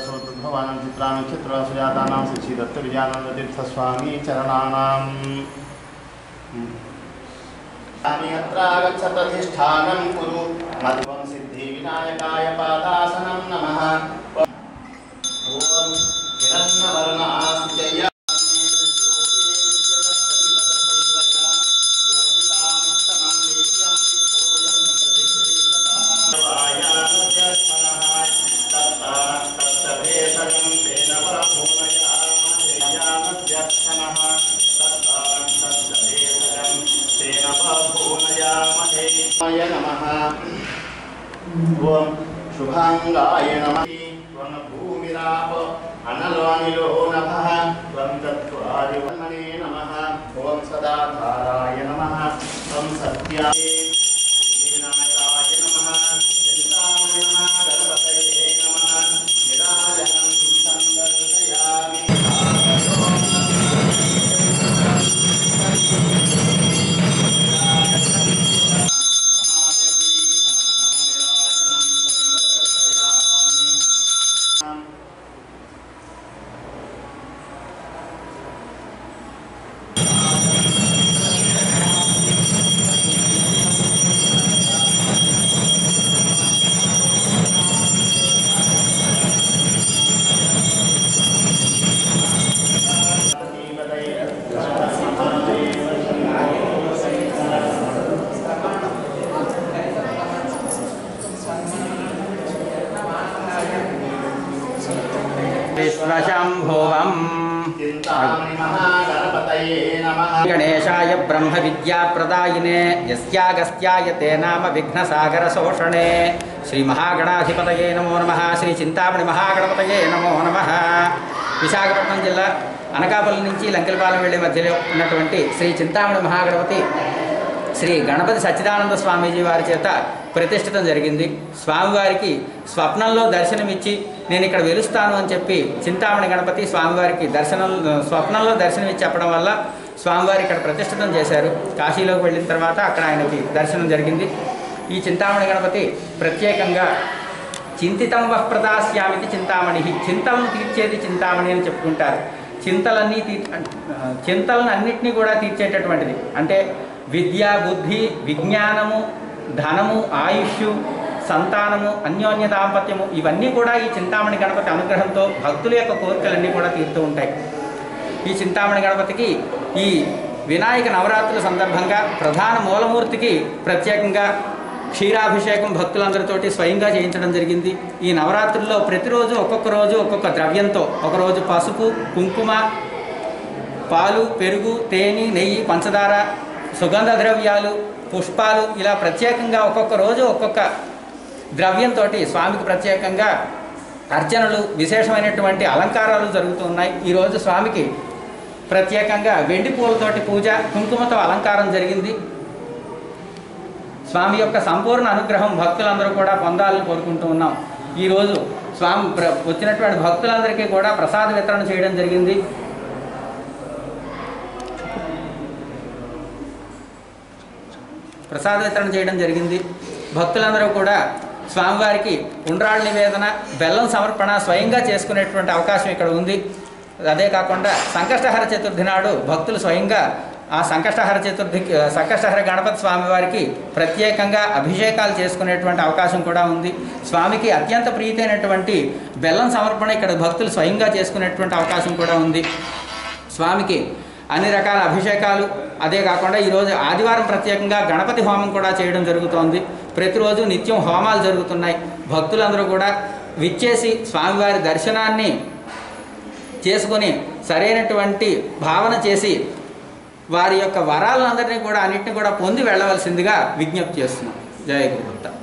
సోద్భవానం చిత్రానక్షత్ర సుజాతానాం శ్రీ దత్త విజయానంద తీర్థ స్వామి చరణానాం అత్రాగచ్చతధిష్టానం కురు మధ్వం సిద్ధి వినాయకాయ పాదాసనం నమః ఓం హిరణ్యవర్ణాశ్చయ ఓం శుభాంగాయ నమ త్వం భూమిరాప అనలో అనిలో నభ త్వం తత్వాదివన్మనే నమ ఓం సదాధారాయ నమ త్వం సత్యాయ వినాయకాయ నమ చింతామణి నమ గణపతయే నమ నిరాజనం సందర్శయామి విశ్వశంభువం చింతామణి మహాగణపతయే నమః గణేశాయ బ్రహ్మ విద్యాప్రదాయినే యస్యాగస్త్యాయ తే నామ విఘ్నసాగర శోషణే శ్రీ మహాగణాధిపతయే నమో నమ శ్రీ చింతామణి మహాగణపతయే నమో నమ విశాఖపట్నం జిల్లా అనకాపల్లి నుంచి లంకెలపాలెం వెళ్ళే మధ్యలో ఉన్నటువంటి శ్రీ చింతామణి మహాగణపతి శ్రీ గణపతి సచ్చిదానంద స్వామీజీ వారి చేత ప్రతిష్ఠితం జరిగింది స్వామివారికి స్వప్నంలో దర్శనమిచ్చి నేను ఇక్కడ వెలుస్తాను అని చెప్పి చింతామణి గణపతి స్వామివారికి దర్శనం స్వప్నంలో దర్శనమిచ్చి చెప్పడం వల్ల స్వామివారి ఇక్కడ ప్రతిష్ఠితం చేశారు కాశీలోకి వెళ్ళిన తర్వాత అక్కడ ఆయనకి దర్శనం జరిగింది ఈ చింతామణి గణపతి ప్రత్యేకంగా చింతితం వః ప్రదాస్యామితి చింతామణి చింతలను తీర్చేది చింతామణి అని చెప్పుకుంటారు చింతలన్నీ తీ చింతలను అన్నింటినీ కూడా తీర్చేటటువంటిది అంటే విద్య బుద్ధి విజ్ఞానము ధనము ఆయుష్ సంతానము అన్యోన్య దాంపత్యము ఇవన్నీ కూడా ఈ చింతామణి గణపతి అనుగ్రహంతో భక్తుల యొక్క కోరికలన్నీ కూడా తీరుతూ ఉంటాయి ఈ చింతామణి గణపతికి ఈ వినాయక నవరాత్రుల సందర్భంగా ప్రధాన మూలమూర్తికి ప్రత్యేకంగా క్షీరాభిషేకం భక్తులందరితోటి స్వయంగా చేయించడం జరిగింది ఈ నవరాత్రుల్లో ప్రతిరోజు ఒక్కొక్క రోజు ఒక్కొక్క ద్రవ్యంతో ఒకరోజు పసుపు కుంకుమ పాలు పెరుగు తేనె నెయ్యి పంచదార సుగంధ ద్రవ్యాలు పుష్పాలు ఇలా ప్రత్యేకంగా ఒక్కొక్క రోజు ఒక్కొక్క ద్రవ్యంతో స్వామికి ప్రత్యేకంగా అర్చనలు విశేషమైనటువంటి అలంకారాలు జరుగుతూ ఉన్నాయి ఈరోజు స్వామికి ప్రత్యేకంగా వెండి పూలతోటి పూజ కుంకుమతో అలంకారం జరిగింది స్వామి యొక్క సంపూర్ణ అనుగ్రహం భక్తులందరూ కూడా పొందాలని కోరుకుంటూ ఉన్నాం ఈరోజు స్వామి ప్ర- వచ్చినటువంటి భక్తులందరికీ కూడా ప్రసాద వితరణ చేయడం జరిగింది ప్రసాద వితరణ చేయడం జరిగింది భక్తులందరూ కూడా స్వామివారికి ఉండ్రాళ్ళ నివేదన బెల్లం సమర్పణ స్వయంగా చేసుకునేటువంటి అవకాశం ఇక్కడ ఉంది అదే కాకుండా సంకష్టహర చతుర్థి నాడు భక్తులు స్వయంగా ఆ సంకష్టహర చతుర్థి సంకష్టహర గణపతి స్వామివారికి ప్రత్యేకంగా అభిషేకాలు చేసుకునేటువంటి అవకాశం కూడా ఉంది స్వామికి అత్యంత ప్రీతైనటువంటి బెల్లం సమర్పణ ఇక్కడ భక్తులు స్వయంగా చేసుకునేటువంటి అవకాశం కూడా ఉంది స్వామికి అన్ని రకాల అభిషేకాలు అదే కాకుండా ఈరోజు ఆదివారం ప్రత్యేకంగా గణపతి హోమం కూడా చేయడం జరుగుతోంది ప్రతిరోజు నిత్యం హోమాలు జరుగుతున్నాయి భక్తులందరూ కూడా విచ్చేసి స్వామివారి దర్శనాన్ని చేసుకొని సరైనటువంటి భావన చేసి వారి యొక్క వరాలందరినీ కూడా అన్నింటినీ కూడా పొంది వెళ్ళవలసిందిగా విజ్ఞప్తి చేస్తున్నాం జయ గురుదత్త